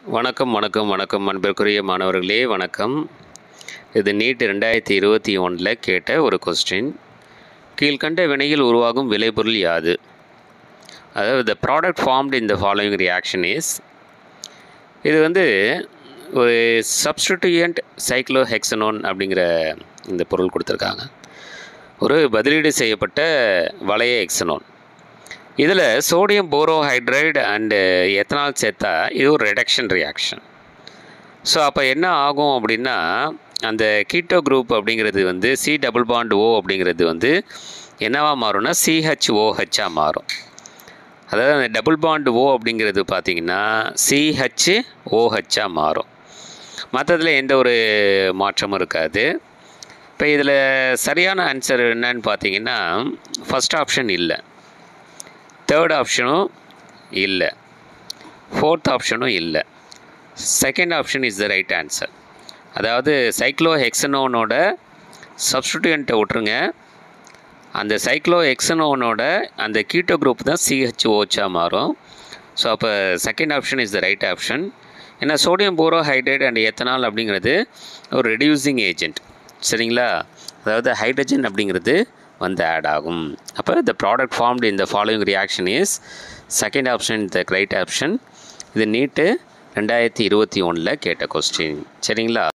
வணக்கம் வணக்கம் வணக்கம் அன்பிற்குரிய மாணவர்களே வணக்கம் இது நீட் ரெண்டாயிரத்தி இருபத்தி ஒன்றில் கேட்ட ஒரு கொஸ்டின் கீழ்கண்ட வினையில் உருவாகும் விளைபொருள் யாது அதாவது த ப்ராடக்ட் ஃபார்ம்டு இந்த ஃபாலோயிங் ரியாக்ஷன் இஸ் இது வந்து ஒரு சப்ஸ்டிடியூயன்ட் சைக்ளோஹெக்சனோன் அப்படிங்கிற இந்த பொருள் கொடுத்துருக்காங்க ஒரு பதிலீடு செய்யப்பட்ட வளைய எக்ஸனோன் இதில் சோடியம் போரோஹைட்ரைடு அண்டு எத்தனால் சேர்த்தா இது ஒரு ரெடக்ஷன் ரியாக்ஷன் ஸோ அப்போ என்ன ஆகும் அப்படின்னா அந்த கீட்டோ குரூப் அப்படிங்கிறது வந்து சி டபுள் பாண்ட் ஓ அப்படிங்கிறது வந்து என்னவா மாறும்னா சிஹெச்ஓஹெச்சாக மாறும் அதாவது அந்த டபுள் பாண்ட் ஓ அப்படிங்கிறது பார்த்திங்கன்னா சிஹெச் ஓஹெச்சாக மாறும் மற்றதில் எந்த ஒரு மாற்றமும் இருக்காது இப்போ இதில் சரியான ஆன்சர் என்னன்னு பார்த்தீங்கன்னா ஃபஸ்ட் ஆப்ஷன் இல்லை தேர்ட் ஆப்ஷனும் இல்லை ஃபோர்த் ஆப்ஷனும் இல்லை second option is the right answer அதாவது சைக்ளோ ஹெக்ஸனோனோட சப்ஸ்டியூயண்ட்டை விட்ருங்க அந்த சைக்ளோ ஹெக்ஸனோனோட அந்த கீட்டோ குரூப் தான் சிஹெச்ஓச்சாக மாறும் ஸோ அப்போ second option is the right option ஏன்னா சோடியம் போரோஹைட்ரேட் அண்ட் எத்தனால் அப்படிங்கிறது ஒரு ரெடியூசிங் ஏஜென்ட் சரிங்களா அதாவது ஹைட்ரஜன் அப்படிங்கிறது வந்து ஆட் ஆகும் அப்போ த ப்ராடக்ட் ஃபார்ம்டு இந்த following reaction is second option the right option இது நீட்டு ரெண்டாயிரத்தி இருபத்தி ஒன்றில் கேட்ட கொஸ்டின் சரிங்களா